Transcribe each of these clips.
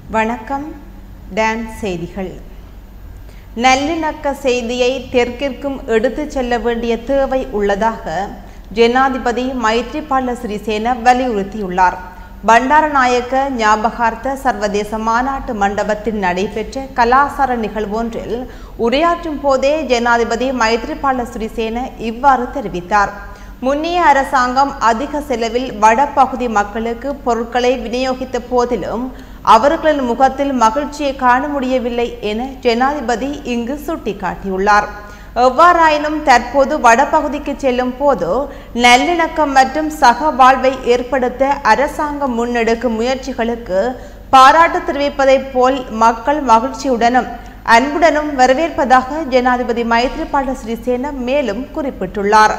வணக்கம் டான் செய்திகள் நல்லிணக்க செய்தியை தெற்கிற்கும் எடுத்துச் செல்ல வேண்டிய தேவை உள்ளதாக ஜனாதிபதி மைத்ரிபால சிறிசேன வலியுறுத்தியுள்ளார் பண்டாரநாயக்க ஞாபகார்த்த சர்வதேச மாநாட்டு மண்டபத்தில் நடைபெற்ற கலாசார நிகழ்வொன்றில் உரையாற்றும் போதே ஜனாதிபதி மைத்ரிபால சிறிசேன இவ்வாறு தெரிவித்தார் முன்னைய அரசாங்கம் அதிக செலவில் வடபகுதி மக்களுக்கு பொருட்களை விநியோகித்த போதிலும் அவர்களின் முகத்தில் மகிழ்ச்சியை காண முடியவில்லை என ஜனாதிபதி இங்கு சுட்டிக்காட்டியுள்ளார் எவ்வாறாயினும் தற்போது வடபகுதிக்கு செல்லும் போது நல்லிணக்கம் மற்றும் சக வாழ்வை ஏற்படுத்த அரசாங்கம் முன்னெடுக்கும் முயற்சிகளுக்கு பாராட்டு தெரிவிப்பதைப் போல் மக்கள் மகிழ்ச்சியுடனும் அன்புடனும் வரவேற்பதாக ஜனாதிபதி மைத்ரிபால சிறிசேன மேலும் குறிப்பிட்டுள்ளார்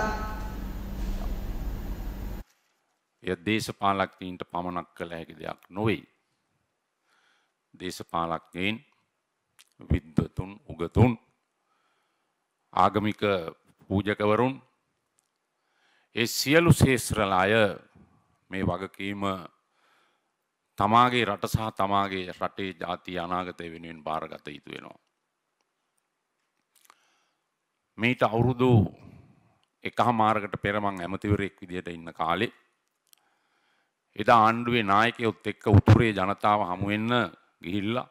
එය දේශපාලක්නීන්ට පමණක් කළ හැකි දෙයක් නොවෙයි. දේශපාලක්නයෙන් විද්වතුන් උගතුන් ආගමික පූජකවරුන් ඒ සියලු ශේත්‍රල අය මේ වගකීම තමාගේ රට සහ තමාගේ රටේ ජාති අනාගතය වෙනුවෙන් භාරගත යුතු වෙනවා. මීට අවුරුදු එක මාරකට පෙරමං ඇමතිවරෙක් විදියට ඉන්න කාලේ එදා ආණ්ඩුවේ නායකයොත් එක්ක උතුරේ ජනතාව හමුවෙන්න ගිහිල්ලා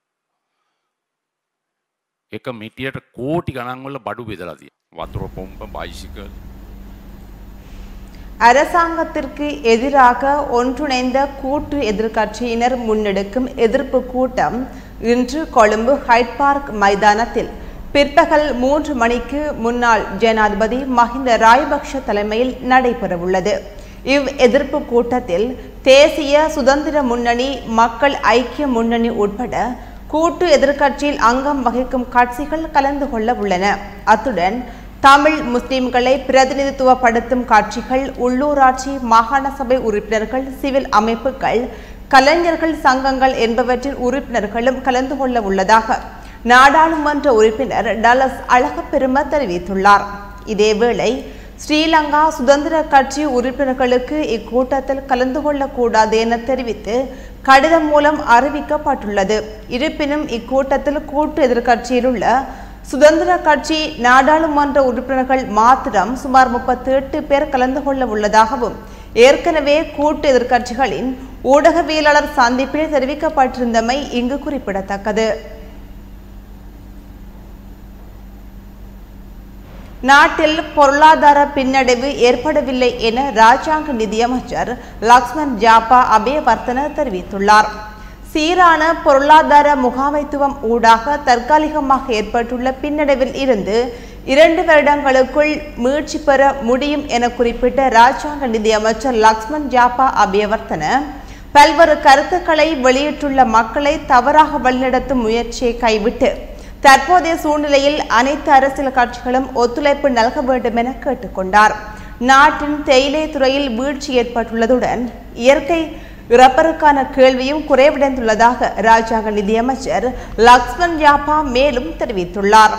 එක මිටියට කෝටි ගණන්වල බඩු බෙදලතිය වතුර පොම්ප බයිසිකල් அரசாங்கத்திற்கு எதிராக ஒன்றிணைந்த கூட்டு எதிர்க்கட்சியினர் முன்னெடுக்கும் எதிர்ப்பு கூட்டம் இன்று கொழும்பு ஹைட் பார்க் மைதானத்தில் பிற்பகல் மூன்று மணிக்கு முன்னாள் ஜனாதிபதி மஹிந்த ராயபக்ஷ தலைமையில் நடைபெறவுள்ளது இவ் எதிர்ப்பு கூட்டத்தில் தேசிய சுதந்திர முன்னணி மக்கள் ஐக்கிய முன்னணி உட்பட கூட்டு எதிர்க்கட்சியில் அங்கம் வகிக்கும் கட்சிகள் கலந்து கொள்ள உள்ளன அத்துடன் தமிழ் முஸ்லிம்களை பிரதிநிதித்துவப்படுத்தும் கட்சிகள் உள்ளூராட்சி மாகாண சபை உறுப்பினர்கள் சிவில் அமைப்புகள் கலைஞர்கள் சங்கங்கள் என்பவற்றின் உறுப்பினர்களும் கலந்து கொள்ள உள்ளதாக நாடாளுமன்ற உறுப்பினர் டலஸ் அழகப்பெரும தெரிவித்துள்ளார் இதேவேளை ஸ்ரீலங்கா சுதந்திர கட்சி உறுப்பினர்களுக்கு இக்கூட்டத்தில் கலந்து கொள்ளக்கூடாது என தெரிவித்து கடிதம் மூலம் அறிவிக்கப்பட்டுள்ளது இருப்பினும் இக்கூட்டத்தில் கூட்டு எதிர்க்கட்சியில் உள்ள சுதந்திர கட்சி நாடாளுமன்ற உறுப்பினர்கள் மாத்திரம் சுமார் முப்பத்தி எட்டு பேர் கலந்து கொள்ள உள்ளதாகவும் ஏற்கனவே கூட்டு எதிர்க்கட்சிகளின் ஊடகவியலாளர் சந்திப்பில் தெரிவிக்கப்பட்டிருந்தமை இங்கு குறிப்பிடத்தக்கது நாட்டில் பொருளாதார பின்னடைவு ஏற்படவில்லை என ராஜாங்க நிதியமைச்சர் லக்ஷ்மண் ஜாப்பா அபயவர்த்தன தெரிவித்துள்ளார் சீரான பொருளாதார முகாமைத்துவம் ஊடாக தற்காலிகமாக ஏற்பட்டுள்ள பின்னடைவில் இருந்து இரண்டு வருடங்களுக்குள் மீட்சி பெற முடியும் என குறிப்பிட்ட ராஜாங்க நிதியமைச்சர் லக்ஷ்மண் ஜாப்பா அபயவர்த்தன பல்வேறு கருத்துக்களை வெளியிட்டுள்ள மக்களை தவறாக வழிநடத்தும் முயற்சியை கைவிட்டு தற்போதைய சூழ்நிலையில் அனைத்து அரசியல் கட்சிகளும் ஒத்துழைப்பு நல்க வேண்டும் என கேட்டுக்கொண்டார் நாட்டின் தேயிலை துறையில் வீழ்ச்சி ஏற்பட்டுள்ளதுடன் இயற்கை இறப்பருக்கான கேள்வியும் குறைவடைந்துள்ளதாக ராஜாங்க நிதியமைச்சர் லக்ஷ்மண் யாப்பா மேலும் தெரிவித்துள்ளார்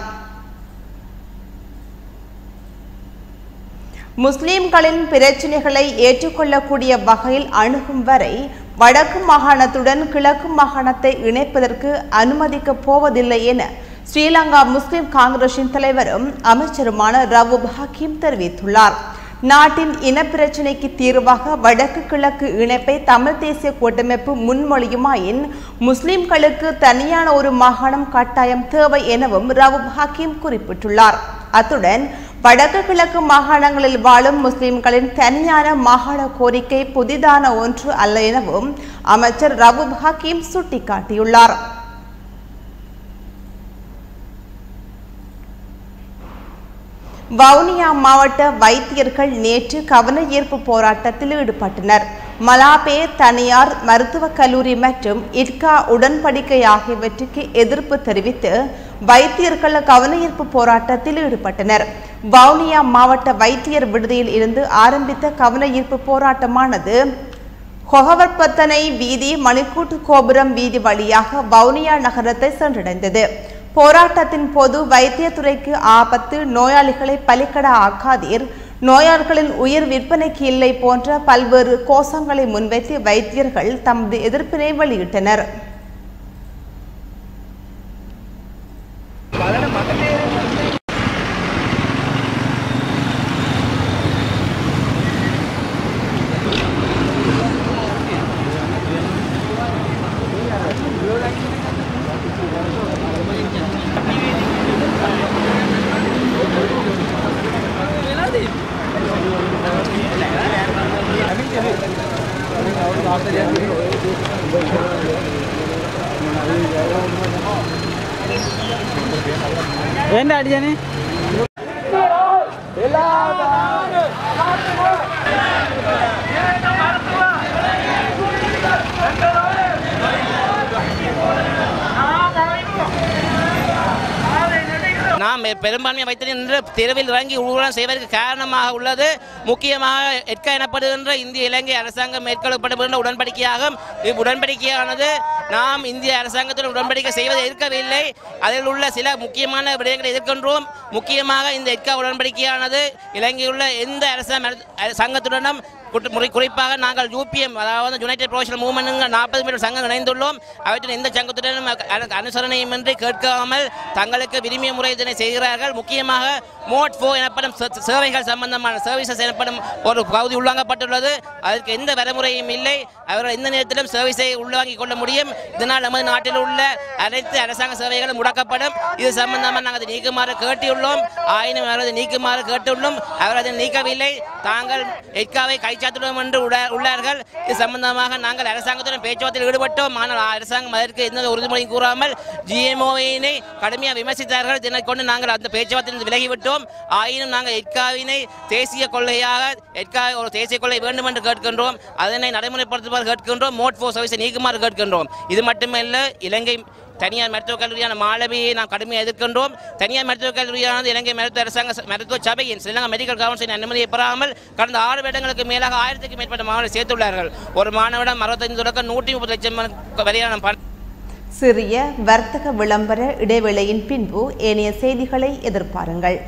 முஸ்லிம்களின் பிரச்சினைகளை ஏற்றுக்கொள்ளக்கூடிய வகையில் அணுகும் வரை வடக்கு மாகாணத்துடன் கிழக்கு மாகாணத்தை இணைப்பதற்கு அனுமதிக்கப் போவதில்லை என ஸ்ரீலங்கா முஸ்லிம் காங்கிரசின் தலைவரும் அமைச்சருமான ரவூப் ஹக்கீம் தெரிவித்துள்ளார் நாட்டின் இனப்பிரச்சினைக்கு தீர்வாக வடக்கு கிழக்கு இணைப்பை தமிழ் தேசிய கூட்டமைப்பு முன்மொழியுமாயின் முஸ்லிம்களுக்கு தனியான ஒரு மாகாணம் கட்டாயம் தேவை எனவும் ரவூப் ஹக்கீம் குறிப்பிட்டுள்ளார் அத்துடன் வடக்கு கிழக்கு மாகாணங்களில் வாழும் முஸ்லிம்களின் தனியான மாகாண கோரிக்கை புதிதான ஒன்று அல்ல எனவும் அமைச்சர் ரவூப் ஹக்கீம் சுட்டிக்காட்டியுள்ளார் வவுனியா மாவட்ட வைத்தியர்கள் நேற்று கவன ஈர்ப்பு போராட்டத்தில் ஈடுபட்டனர் மலாபே தனியார் மருத்துவக் கல்லூரி மற்றும் இட்கா உடன்படிக்கை ஆகியவற்றுக்கு எதிர்ப்பு தெரிவித்து வைத்தியர்கள் கவன ஈர்ப்பு போராட்டத்தில் ஈடுபட்டனர் வவுனியா மாவட்ட வைத்தியர் விடுதியில் இருந்து ஆரம்பித்த கவன ஈர்ப்பு போராட்டமானது கொகவர்பத்தனை வீதி மணிக்கூட்டு கோபுரம் வீதி வழியாக வவுனியா நகரத்தை சென்றடைந்தது போராட்டத்தின் போது வைத்தியத்துறைக்கு ஆபத்து நோயாளிகளை பலிக்கட ஆக்காதீர் நோயாளிகளின் உயிர் விற்பனைக்கு இல்லை போன்ற பல்வேறு கோஷங்களை முன்வைத்து வைத்தியர்கள் தமது எதிர்ப்பினை வெளியிட்டனர் ఏంటి అడిగాని நாம் பெரும்பான்மை வைத்திருக்கின்ற தெருவில் இறங்கி ஊர்வலம் செய்வதற்கு காரணமாக உள்ளது முக்கியமாக எட்கா எனப்படுகின்ற இந்திய இலங்கை அரசாங்கம் மேற்கொள்ளப்படுகின்ற உடன்படிக்கையாகும் இவ்வுடன்படிக்கையானது நாம் இந்திய அரசாங்கத்துடன் உடன்படிக்கை செய்வதை எதிர்க்கவில்லை அதில் உள்ள சில முக்கியமான விடயங்களை எதிர்க்கின்றோம் முக்கியமாக இந்த எட்கா உடன்படிக்கையானது இலங்கையில் உள்ள எந்த அரசாங்க சங்கத்துடனும் குற்ற- முறை குறிப்பாக நாங்கள் யூபிஎம் அதாவது யுனைடெட் ப்ரொஃபஷனல் மூவ்மெண்ட் நாற்பது பேர் சங்கம் இணைந்துள்ளோம் அவற்றின் எந்த சங்கத்துடனும் அ- அனுசரணையுமின்றி கேட்காமல் தங்களுக்கு விரும்பிய முறை இதனை செய்கிறார்கள் முக்கியமாக மோட் ஃபோ எனப்படும் சே- சேவைகள் சம்பந்தமான சர்வீசஸ் எனப்படும் ஒரு பகுதி உள்வாங்கப்பட்டுள்ளது அதற்கு எந்த வரைமுறையும் இல்லை அவர்கள் எந்த நேரத்திலும் சர்வீஸை உள்வாங்கிக் கொள்ள முடியும் இதனால் நமது நாட்டில் உள்ள அனைத்து அரசாங்க சேவைகளும் முடக்கப்படும் இது சம்பந்தமாக நாங்கள் அதை நீக்குமாறு கேட்டுள்ளோம் ஆயினும் அவர் அதை நீக்குமாறு கேட்டுள்ளோம் அவர் அதை நீக்கவில்லை தாங்கள் எட்காவை கைச்சாத்துள்ளோம் என்று உள்ள- உள்ளார்கள் இது சம்பந்தமாக நாங்கள் அரசாங்கத்துடன் பேச்சுவார்த்தையில் ஈடுபட்டோம் ஆனால் அரசாங்கம் அதற்கு எந்த உறுதிமொழியும் கூறாமல் ஜிஎம்ஓவினை கடுமையாக விமர்சித்தார்கள் இதனை கொண்டு நாங்கள் அந்த பேச்சுவார்த்தையிலிருந்து விலகிவிட்டோம் ஆயினும் நாங்கள் எட்காவினை தேசிய கொள்கையாக எட்கா ஒரு தேசிய கொள்கை வேண்டும் என்று கேட்கின்றோம் அதனை நடைமுறைப்படுத்துமாறு கேட்கின்றோம் மோட் ஃபோர் சர்வீஸை நீக்குமாறு கேட்கின்றோம் இது மட்டுமல்ல இலங்கை தனியார் மருத்துவக் கல்லூரியான மாணவியை நாம் கடுமையாக எதிர்க்கின்றோம் தனியார் மருத்துவக் கல்லூரியானது இலங்கை மருத்துவ அரசாங்க ச- மருத்துவ சபையின் ஸ்ரீலங்கா மெடிக்கல் கவுன்சிலின் அனுமதியை பெறாமல் கடந்த ஆறு வருடங்களுக்கு மேலாக ஆயிரத்துக்கும் மேற்பட்ட மாணவர்கள் சேர்த்துள்ளார்கள் ஒரு மாணவரிடம் அறுபத்தைந்து தொடக்கம் நூற்றி முப்பது லட்சம் வரையான பணம் சிறிய வர்த்தக விளம்பர இடைவேளையின் பின்பு ஏனைய செய்திகளை எதிர்பாருங்கள்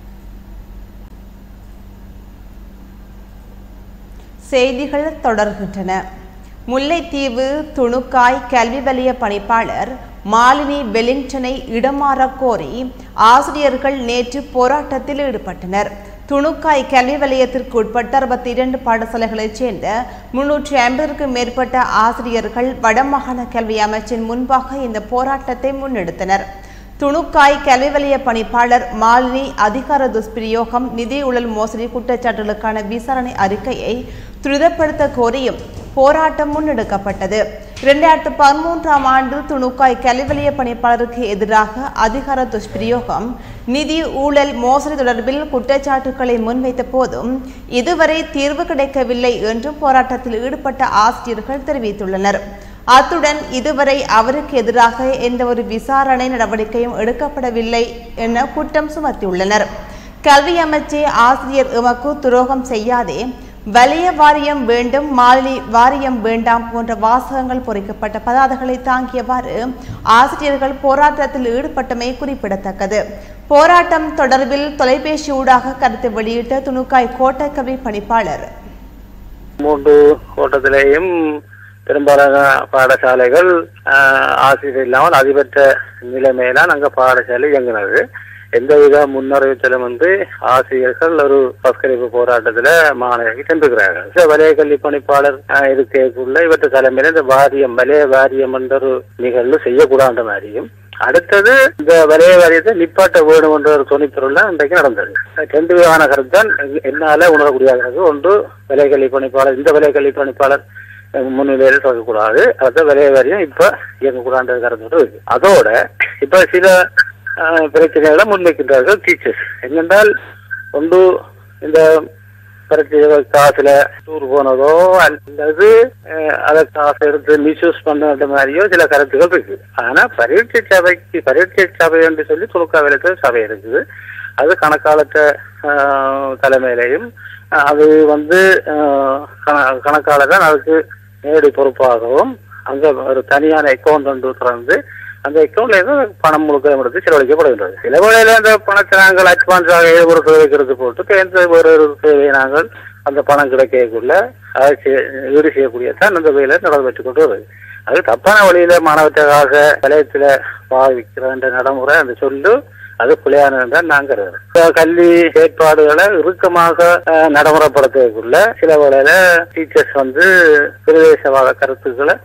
செய்திகள் தொடர்கின்றன முல்லைத்தீவு துணுக்காய் கல்வி வலய பணிப்பாளர் மாலினி வெலிங்டனை இடமாறக் கோரி ஆசிரியர்கள் நேற்று போராட்டத்தில் ஈடுபட்டனர் துணுக்காய் கல்வி வலயத்திற்கு உட்பட்ட அறுபத்தி இரண்டு பாடசாலைகளைச் சேர்ந்த முன்னூற்றி ஐம்பதற்கும் மேற்பட்ட ஆசிரியர்கள் வடமாகாண கல்வி அமைச்சின் முன்பாக இந்த போராட்டத்தை முன்னெடுத்தனர் துணுக்காய் கல்வி வலய பணிப்பாளர் மாலினி அதிகார துஷ்பிரயோகம் நிதி ஊழல் மோசடி குற்றச்சாட்டுகளுக்கான விசாரணை அறிக்கையை துரிதப்படுத்த கோரியும் போராட்டம் முன்னெடுக்கப்பட்டது இரண்டாயிரத்து பதிமூன்றாம் ஆண்டு துணுக்காய் கல்விவலிய பணிப்பாளருக்கு எதிராக அதிகார துஷ்பிரயோகம் நிதி ஊழல் மோசடி தொடர்பில் குற்றச்சாட்டுக்களை முன்வைத்த போதும் இதுவரை தீர்வு கிடைக்கவில்லை என்றும் போராட்டத்தில் ஈடுபட்ட ஆசிரியர்கள் தெரிவித்துள்ளனர் அத்துடன் இதுவரை அவருக்கு எதிராக எந்த ஒரு விசாரணை நடவடிக்கையும் எடுக்கப்படவில்லை என குற்றம் சுமத்தியுள்ளனர் கல்வி அமைச்சே ஆசிரியர் எமக்கு துரோகம் செய்யாதே வலய வாரியம் வேண்டும் மாலினி வாரியம் வேண்டாம் போன்ற வாசகங்கள் பொறிக்கப்பட்ட பதாதைகளை தாங்கியவாறு ஆசிரியர்கள் போராட்டத்தில் ஈடுபட்டமை குறிப்பிடத்தக்கது போராட்டம் தொடர்பில் தொலைபேசி ஊடாக கருத்து வெளியிட்ட துணுக்காய் கோட்டை கல்வி பணிப்பாளர் மூன்று கோட்டத்திலேயும் பெரும்பாலான பாடசாலைகள் ஆஹ், ஆசிரியர் இல்லாமல் அதிபற்ற நிலைமையில அங்க பாடசாலை இயங்குனது எந்தவித முன்னறிவித்தலும் வந்து ஆசிரியர்கள் ஒரு பஸ்கரிப்பு போராட்டத்துல மாணவர்கள் சென்றுகிறார்கள் இந்த வலய கல்வி பணிப்பாளர் ஆஹ், இருக்கக்குள்ள இவற்றை தலைமையில இந்த வாரியம் வலய வாரியம் என்ற ஒரு நிகழ்வு செய்யக்கூடாத மாதிரியும் அடுத்தது இந்த வலய வாரியத்தை நிப்பாட்ட வேணும் என்ற ஒரு துணிப்பொருள் இன்றைக்கு நடந்தது ரெண்டு விதமான கருத்து தான் என்னால உணரக்கூடியது ஒன்று விலை கல்வி பணிப்பாளர் இந்த விலை கல்வி பணிப்பாளர் அஹ், முன்னிலையில் சொல்லக்கூடாது அடுத்த விலை வாரியம் இப்ப இயங்கக்கூடாது கருத்து இருக்கு அதோட இப்ப சில அஹ், பிரச்சனைகளை முன்வைக்கின்றார்கள் டீச்சர்ஸ் என்னென்றால் ஒன்று இந்த பிரச்சனை காசுல டூர் போனதோ அல்லது அஹ், அதை காசு எடுத்து மிஸ்யூஸ் பண்ண மாதிரியோ சில கருத்துக்கள் இருக்கு ஆனா பரீட்சை சபைக்கு பரீட்சை சபை என்று சொல்லி துணுக்காவிலத்து சபை இருக்குது அது கணக்காலத்த அஹ், தலைமையிலையும் அஹ், அது வந்து அஹ், கண- கணக்காளர் தான் அதுக்கு நேரடி பொறுப்பாகவும் அங்க ஒரு தனியான அக்கௌண்ட் ஒன்று திறந்து அந்த அக்கௌண்ட்ல இருந்து பணம் முழுக்க எடுத்து செலவழிக்கப்படுகின்றது சில வேளையில அந்த பணத்தை நாங்கள் அட்வான்ஸாக ஒரு சேவைக்கிறது போட்டு எந்த ஒரு ஒரு சேவையை நாங்கள் அந்த பணம் கிடைக்கக்குள்ள அதை செய்- ஈடு செய்யக்கூடியதான் அந்த வேலை நடந்துட்டு கொண்டு வருது அது தப்பான வழியில மாணவர்களுக்காக வலயத்துல பாவிக்கிற அந்த நடைமுறை அந்த சொல்லு அது பிள்ளையானது தான் நான் கருதுறேன் இந்த கல்வி ஏற்பாடுகளை இறுக்கமாக அஹ், நடைமுறைப்படுத்தக்குள்ள சில வேளையில டீச்சர்ஸ் வந்து பிரதேசவாத கருத்துக்களை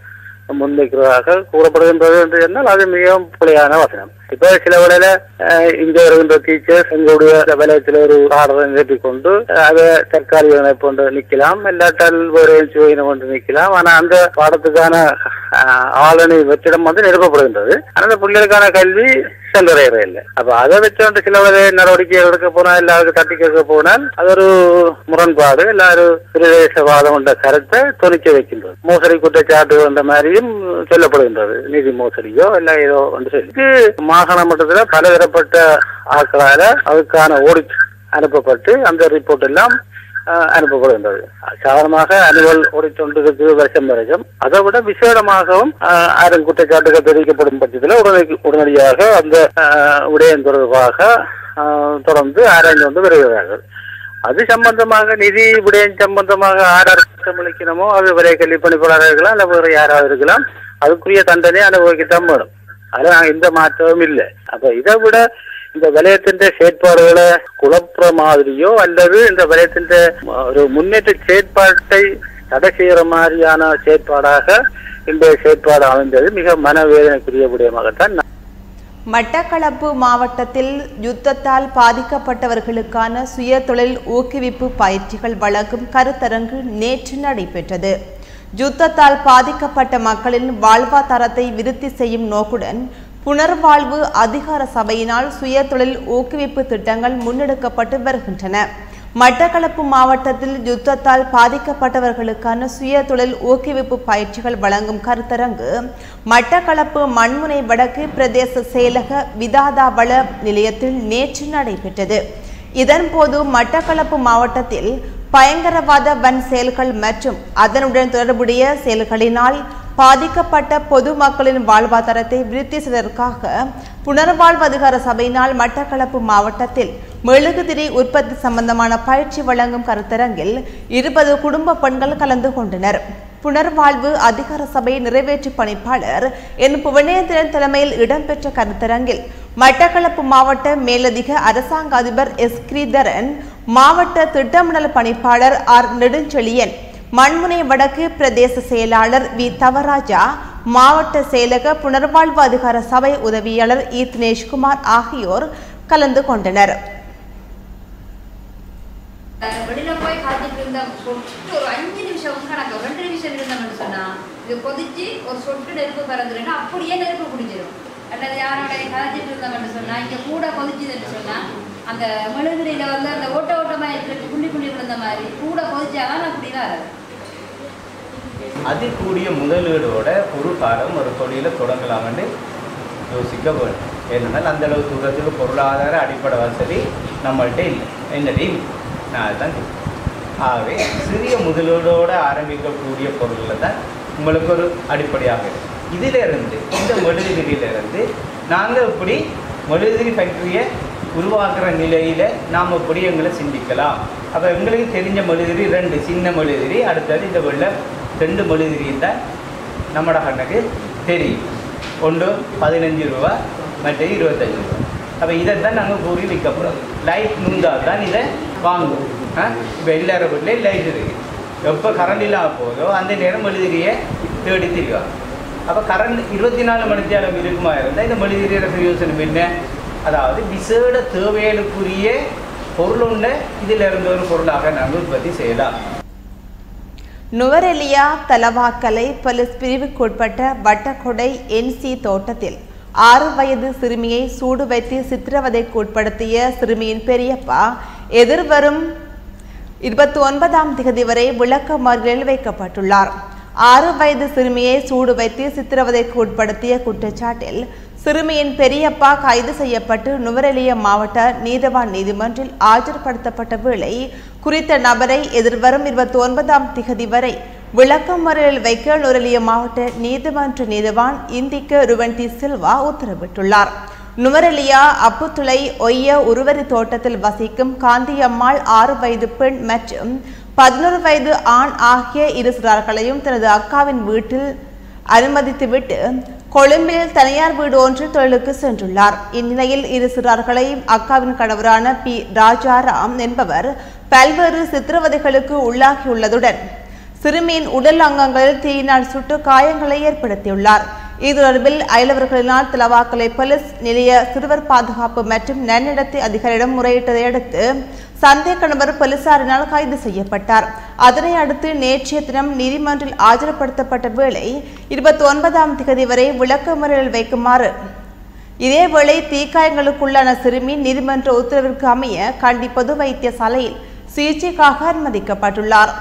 முன்வைக்கிறதாக கூறப்படுகின்றது என்று சொன்னால் அது மிகவும் பிழையான வசனம் இப்ப சில வேளையில அஹ், இங்க வருகின்ற டீச்சர்ஸ் எங்களுடைய வலயத்தில் ஒரு ஆர்டரை நிரப்பி கொண்டு அதை தற்காலிக இணைப்பு கொண்டு நிக்கலாம் இல்லாட்டால் வேறு சுயினம் கொண்டு நிக்கலாம் ஆனா அந்த பாடத்துக்கான அஹ், ஆளணி வெற்றிடம் வந்து நிரப்பப்படுகின்றது ஆனா அந்த பிள்ளைகளுக்கான கல்வி சென்றடைகிற இல்லை அப்ப அதை வச்சுட்டு சில வேலை நடவடிக்கை எடுக்க போனால் எல்லாருக்கும் தட்டி கேட்க போனால் அது ஒரு முரண்பாடு எல்லாரும் பிரதேசவாதம் என்ற கருத்தை துணிக்க வைக்கின்றது மோசடி குற்றச்சாட்டு என்ற மாதிரியும் சொல்லப்படுகின்றது நிதி மோசடியோ இல்ல ஏதோ ஒன்று சொல்லி இது மாகாண மட்டத்துல பலதரப்பட்ட ஆட்களால அதுக்கான ஓடி அனுப்பப்பட்டு அந்த ரிப்போர்ட் எல்லாம் அஹ், அனுப்பப்படுகின்றது சாதாரணமாக அனுவல் ஓடிக்கொண்டிருக்கு வருஷம் வரைக்கும் அதை விட விசேடமாகவும் அஹ், ஆயிரம் குற்றச்சாட்டுகள் தெரிவிக்கப்படும் பட்சத்தில் உடனடி உடனடியாக அந்த அஹ், விடயம் தொடர்பாக அஹ், தொடர்ந்து ஆராய்ந்து வந்து வருகிறார்கள் அது சம்பந்தமாக நிதி விடயம் சம்பந்தமாக ஆறார் அளிக்கணுமோ அது விலை கல்வி பணிப்பாளராக இருக்கலாம் அல்ல வேறு யாராவது இருக்கலாம் அதுக்குரிய தண்டனை அனுபவிக்கத்தான் வேணும் அதுல நாங்க எந்த மாற்றமும் இல்லை அப்ப இதை விட இந்த வலயத்தின் செயற்பாடுகளை குழப்புற மாதிரியோ அல்லது இந்த வலயத்தின் ஒரு முன்னேற்ற செயற்பாட்டை தடை செய்யற மாதிரியான செயற்பாடாக இந்த செயற்பாடு அமைந்தது மிக மனவேதனைக்குரிய விடயமாகத்தான் நான் மட்டக்களப்பு மாவட்டத்தில் யுத்தத்தால் பாதிக்கப்பட்டவர்களுக்கான சுய தொழில் ஊக்குவிப்பு பயிற்சிகள் வழங்கும் கருத்தரங்கு நேற்று நடைபெற்றது யுத்தத்தால் பாதிக்கப்பட்ட மக்களின் வாழ்வாதாரத்தை விருத்தி செய்யும் நோக்குடன் புனர்வாழ்வு அதிகார சபையினால் சுய தொழில் ஊக்குவிப்பு திட்டங்கள் முன்னெடுக்கப்பட்டு வருகின்றன மட்டக்களப்பு மாவட்டத்தில் யுத்தத்தால் பாதிக்கப்பட்டவர்களுக்கான சுய தொழில் ஊக்குவிப்பு பயிற்சிகள் வழங்கும் கருத்தரங்கு மட்டக்களப்பு மண்முனை வடக்கு பிரதேச செயலக விதாதாவள நிலையத்தில் நேற்று நடைபெற்றது இதன்போது மட்டக்களப்பு மாவட்டத்தில் பயங்கரவாத வன் செயல்கள் மற்றும் அதனுடன் தொடர்புடைய செயல்களினால் பாதிக்கப்பட்ட பொதுமக்களின் வாழ்வாதாரத்தை விருத்தி செய்வதற்காக புனர்வாழ்வு அதிகார சபையினால் மட்டக்களப்பு மாவட்டத்தில் மெழுகுதிரி உற்பத்தி சம்பந்தமான பயிற்சி வழங்கும் கருத்தரங்கில் இருபது குடும்ப பெண்கள் கலந்து கொண்டனர் புனர்வாழ்வு அதிகார சபை நிறைவேற்று பணிப்பாளர் என் புவனேந்திரன் தலைமையில் இடம்பெற்ற கருத்தரங்கில் மட்டக்களப்பு மாவட்ட மேலதிக அரசாங்க அதிபர் எஸ் கிரிதரன் மாவட்ட திட்டமிடல் பணிப்பாளர் ஆர் நெடுஞ்செழியன் மண்முனை வடக்கு பிரதேச செயலாளர் வி தவராஜா மாவட்ட செயலக புனர்வாழ்வு அதிகார சபை உதவியாளர் இ தினேஷ்குமார் ஆகியோர் கலந்து கொண்டனர் வெளியில போய் காத்துட்டு இருந்த சொட்டு ஒரு அஞ்சு நிமிஷம் கணக்கு ஒரு ரெண்டு நிமிஷம் இருந்தோம்னு சொன்னா இது கொதிச்சு ஒரு சொட்டு நெருப்பு பறந்துருன்னா அப்படியே நெருப்பு பிடிச்சிடும் அல்லது யாரோட கதைச்சிட்டு இருந்தோம்னு சொன்னா இங்க கூட கொதிச்சுதுன்னு சொன்னா அந்த மெழுகுடியில வந்து அந்த ஓட்ட ஓட்டமா இருக்கிற குண்டி குண்டி விழுந்த மாதிரி கூட கொதிச்சாதான் அப்படிதான் வராது அதிகூடிய முதலீடோட ஒரு காலம் ஒரு தொழிலை தொடங்கலாம்னு யோசிக்க வேண்டும் ஏனென்றால் அந்த அளவு தூரத்துக்கு பொருளாதார அடிப்படை வசதி நம்மள்ட்ட இல்லை என்னடி நான் அதுதான் சொல்றேன். ஆகவே சிறிய முதலீடோடு ஆரம்பிக்கக்கூடிய பொருளில் தான் உங்களுக்கு ஒரு அடிப்படையாக இருக்கு இதிலிருந்து இந்த மெழுகுதிரியிலிருந்து நாங்கள் இப்படி மெழுகுதிரி ஃபேக்டரியை உருவாக்குற நிலையில் நாம் இப்படி எங்களை சிந்திக்கலாம் அப்போ எங்களுக்கு தெரிஞ்ச மெழுகுதிரி ரெண்டு சின்ன மெழுகுதிரி அடுத்தது இந்த வெள்ள ரெண்டு மெழுகுதிரி தான் நம்மட கண்ணுக்கு தெரியும் ஒன்று பதினஞ்சு ரூபா மற்றது இருபத்தஞ்சு ரூபா அப்போ இதை தான் நாங்கள் கூறி விற்கப்படுறோம் லைட் நூந்தால் தான் இதை வாங்குவோம் ஆ இப்போ எல்லார வீட்லேயும் லைட் இருக்குது எப்போ கரண்ட் இல்லாம போதோ அந்த நேரம் மெழுதிரியை தேடி திரிவாங்க அப்போ கரண்ட் இருபத்தி நாலு மணி நேரம் இருக்குமா இருந்தால் இந்த மெழுதிரியோட பிரயோசனம் என்ன அதாவது விசேட தேவைகளுக்குரிய பொருள் ஒன்றை இதில் இருந்த ஒரு பொருளாக நாங்கள் உற்பத்தி செய்யலாம் நுவரெலியா தலவாக்கலை போலீஸ் பிரிவுக்குட்பட்ட வட்டக்கொடை என்சி தோட்டத்தில் ஆறு வயது சிறுமியை சூடு வைத்து சித்திரவதைக்கு உட்படுத்திய சிறுமியின் பெரியப்பா எதிர்வரும் இருபத்தி ஒன்பதாம் தேதி வரை விளக்கமறியலில் வைக்கப்பட்டுள்ளார் ஆறு வயது சிறுமியை சூடு வைத்து சித்திரவதைக்கு உட்படுத்திய குற்றச்சாட்டில் சிறுமியின் பெரியப்பா கைது செய்யப்பட்டு நுவரெலியா மாவட்ட நீதவான் நீதிமன்றில் ஆஜர்படுத்தப்பட்ட வேளை குறித்த நபரை எதிர்வரும் இருபத்தி ஒன்பதாம் திகதி வரை விளக்கமறியலில் வைக்க நுவரெலியா மாவட்ட நீதிமன்ற நீதவான் இந்திக்க ருவன்டி சில்வா உத்தரவிட்டுள்ளார் நுவரெலியா அப்புத்துளை ஒய்ய உருவரி தோட்டத்தில் வசிக்கும் காந்தியம்மாள் ஆறு வயது பெண் மற்றும் பதினோரு வயது ஆண் ஆகிய இரு சிறார்களையும் தனது அக்காவின் வீட்டில் அனுமதித்துவிட்டு கொழும்பில் தனியார் வீடு ஒன்றில் தொழிலுக்கு சென்றுள்ளார் இந்நிலையில் இரு சிறார்களையும் அக்காவின் கணவரான பி ராஜாராம் என்பவர் பல்வேறு சித்திரவதைகளுக்கு உள்ளாகியுள்ளதுடன் சிறுமியின் உடல் அங்கங்களில் தீயினால் சுட்டு காயங்களை ஏற்படுத்தியுள்ளார் இது தொடர்பில் அயலவர்களினால் திலவாக்கலை போலீஸ் நிலைய சிறுவர் பாதுகாப்பு மற்றும் நன்னடத்தை அதிகாரியிடம் முறையிட்டதை அடுத்து சந்தேக நபர் போலீசாரினால் கைது செய்யப்பட்டார் அதனை அடுத்து நேற்றைய தினம் நீதிமன்றில் ஆஜர்படுத்தப்பட்ட வேளை இருபத்தி ஒன்பதாம் தேதி வரை விளக்கமறியலில் வைக்குமாறு இதேவேளை தீக்காயங்களுக்குள்ளான சிறுமி நீதிமன்ற உத்தரவிற்கு அமைய கண்டி பொது வைத்தியசாலையில் சிகிச்சைக்காக அனுமதிக்கப்பட்டுள்ளார்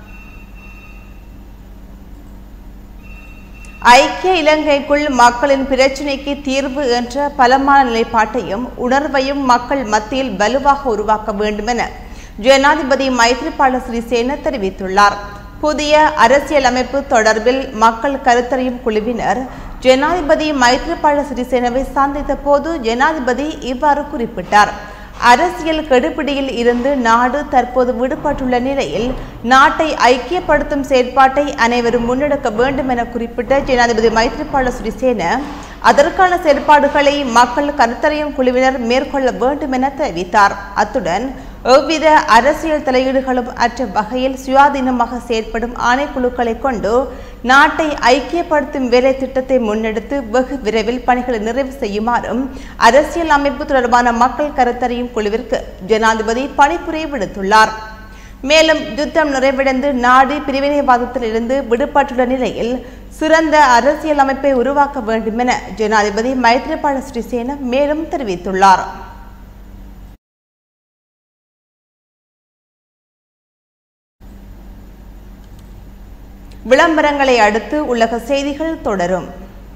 ஐக்கிய இலங்கைக்குள் மக்களின் பிரச்சினைக்கு தீர்வு என்ற பலமான நிலைப்பாட்டையும் உணர்வையும் மக்கள் மத்தியில் வலுவாக உருவாக்க வேண்டுமென ஜனாதிபதி மைத்ரிபால சிறிசேன தெரிவித்துள்ளார் புதிய அரசியலமைப்பு தொடர்பில் மக்கள் கருத்தறியும் குழுவினர் ஜனாதிபதி மைத்ரிபால சிறிசேனவை சந்தித்த போது ஜனாதிபதி இவ்வாறு குறிப்பிட்டார் அரசியல் கெடுபிடியில் இருந்து நாடு தற்போது விடுபட்டுள்ள நிலையில் நாட்டை ஐக்கியப்படுத்தும் செயற்பாட்டை அனைவரும் முன்னெடுக்க வேண்டும் என குறிப்பிட்ட ஜனாதிபதி மைத்ரிபால சிறிசேன அதற்கான செயற்பாடுகளை மக்கள் கருத்தறியும் குழுவினர் மேற்கொள்ள வேண்டும் என தெரிவித்தார் அத்துடன் எவ்வித அரசியல் தலையீடுகளும் அற்ற வகையில் சுயாதீனமாக செயற்படும் ஆணைக்குழுக்களை கொண்டு நாட்டை ஐக்கியப்படுத்தும் வேலை திட்டத்தை முன்னெடுத்து வெகு விரைவில் பணிகளை நிறைவு செய்யுமாறும் அரசியல் அமைப்பு தொடர்பான மக்கள் கருத்தறியும் குழுவிற்கு ஜனாதிபதி பணிப்புரை விடுத்துள்ளார் மேலும் யுத்தம் நிறைவடைந்து நாடு பிரிவினைவாதத்தில் இருந்து விடுபட்டுள்ள நிலையில் சிறந்த அரசியல் அமைப்பை உருவாக்க வேண்டும் என ஜனாதிபதி மைத்ரிபால சிறிசேன மேலும் தெரிவித்துள்ளார் விளம்பரங்களை அடுத்து உலக செய்திகள் தொடரும்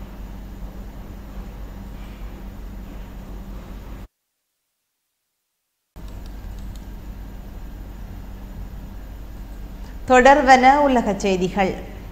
தொடர்வன உலக செய்திகள்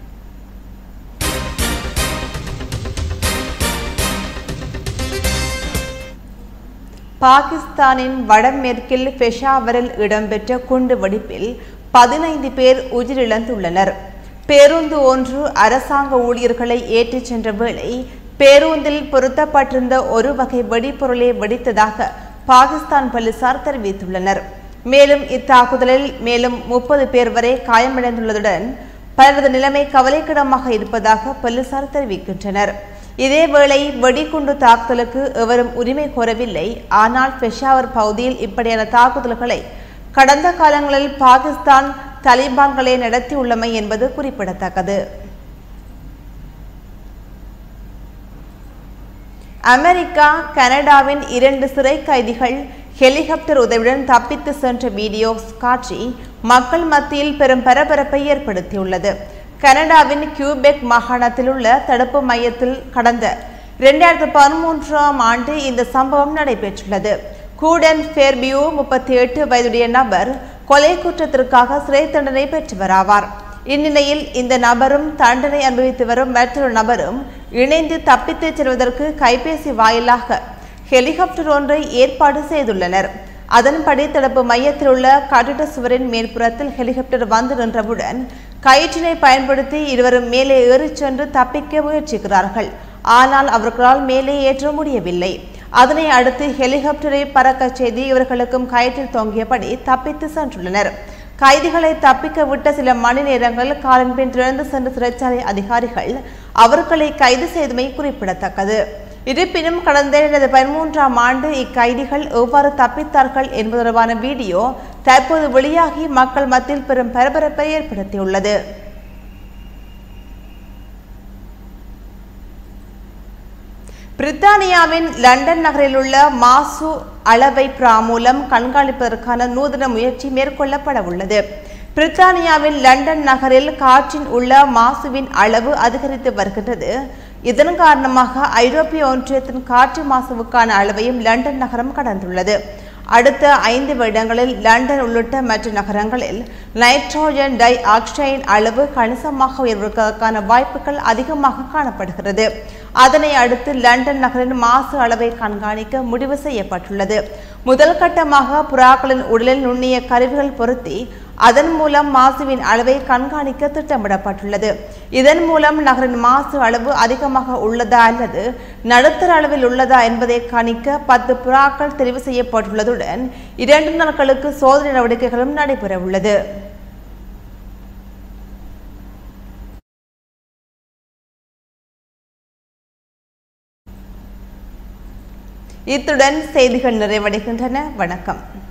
பாகிஸ்தானின் வடமேற்கில் பெஷாவரில் இடம்பெற்ற குண்டு வெடிப்பில் பதினைந்து பேர் உயிரிழந்துள்ளனர் பேருந்து ஒன்று அரசாங்க ஊழியர்களை ஏற்றிச் சென்ற வேளை பேருந்தில் பொருத்தப்பட்டிருந்த ஒரு வகை வெடிபொருளை வெடித்ததாக பாகிஸ்தான் போலீசார் தெரிவித்துள்ளனர் மேலும் இத்தாக்குதலில் மேலும் முப்பது பேர் வரை காயமடைந்துள்ளதுடன் பலரது நிலைமை கவலைக்கிடமாக இருப்பதாக போலீசார் தெரிவிக்கின்றனர் இதேவேளை வெடிகுண்டு தாக்குதலுக்கு எவரும் உரிமை கோரவில்லை ஆனால் பெஷாவர் பகுதியில் இப்படியான தாக்குதல்களை கடந்த காலங்களில் பாகிஸ்தான் தலிபான்களே நடத்தியுள்ளமை என்பது குறிப்பிடத்தக்கது அமெரிக்கா கனடாவின் இரண்டு சிறை கைதிகள் ஹெலிகாப்டர் உதவியுடன் தப்பித்து சென்ற வீடியோ காட்சி மக்கள் மத்தியில் பெரும் பரபரப்பை ஏற்படுத்தியுள்ளது கனடாவின் கியூபெக் மாகாணத்தில் உள்ள தடுப்பு மையத்தில் கடந்த இரண்டாயிரத்து பதிமூன்றாம் ஆண்டு இந்த சம்பவம் நடைபெற்றுள்ளது கூடன் ஃபேர்பியூ முப்பத்தி எட்டு வயதுடைய நபர் கொலை குற்றத்திற்காக சிறை தண்டனை பெற்றவராவார் இந்நிலையில் இந்த நபரும் தண்டனை அனுபவித்து வரும் மற்றொரு நபரும் இணைந்து தப்பித்துச் செல்வதற்கு கைபேசி வாயிலாக ஹெலிகாப்டர் ஒன்றை ஏற்பாடு செய்துள்ளனர் அதன்படி தடுப்பு மையத்தில் உள்ள கட்டிட சுவரின் மேற்புறத்தில் ஹெலிகாப்டர் வந்து நின்றவுடன் கயிற்றினை பயன்படுத்தி இருவரும் மேலே ஏறிச் சென்று தப்பிக்க முயற்சிக்கிறார்கள் ஆனால் அவர்களால் மேலே ஏற்ற முடியவில்லை அதனை அடுத்து ஹெலிகாப்டரை பறக்கச் செய்து இவர்களுக்கும் கயிற்றில் தொங்கியபடி தப்பித்து சென்றுள்ளனர் கைதிகளை தப்பிக்க விட்ட சில மணி நேரங்களில் காலின் பின் திறந்து சென்ற சிறைச்சாலை அதிகாரிகள் அவர்களை கைது செய்தமை குறிப்பிடத்தக்கது இருப்பினும் கடந்த இரண்டாயிரத்தி பதிமூன்றாம் ஆண்டு இக்கைதிகள் எவ்வாறு தப்பித்தார்கள் என்பது தொடர்பான வீடியோ தற்போது வெளியாகி மக்கள் மத்தியில் பெரும் பரபரப்பை ஏற்படுத்தியுள்ளது பிரித்தானியாவின் லண்டன் நகரில் உள்ள மாசு அளவை பிரா மூலம் கண்காணிப்பதற்கான நூதன முயற்சி மேற்கொள்ளப்பட உள்ளது பிரித்தானியாவின் லண்டன் நகரில் காற்றின் உள்ள மாசுவின் அளவு அதிகரித்து வருகின்றது இதன் காரணமாக ஐரோப்பிய ஒன்றியத்தின் காற்று மாசுவுக்கான அளவையும் லண்டன் நகரம் கடந்துள்ளது அடுத்த ஐந்து வருடங்களில் லண்டன் உள்ளிட்ட மற்ற நகரங்களில் நைட்ரோஜன் டை ஆக்சைடின் அளவு கணிசமாக உயர்வதற்கான வாய்ப்புகள் அதிகமாக காணப்படுகிறது அதனை அடுத்து லண்டன் நகரின் மாசு அளவை கண்காணிக்க முடிவு செய்யப்பட்டுள்ளது முதல் கட்டமாக புறாக்களின் உடலில் நுண்ணிய கருவிகள் பொருத்தி அதன் மூலம் மாசுவின் அளவை கண்காணிக்க திட்டமிடப்பட்டுள்ளது இதன் மூலம் நகரின் மாசு அளவு அதிகமாக உள்ளதா அல்லது நடுத்தர அளவில் உள்ளதா என்பதை கணிக்க பத்து புறாக்கள் தெரிவு செய்யப்பட்டுள்ளதுடன் இரண்டு நாட்களுக்கு சோதனை நடவடிக்கைகளும் நடைபெற உள்ளது இத்துடன் செய்திகள் நிறைவடைகின்றன வணக்கம்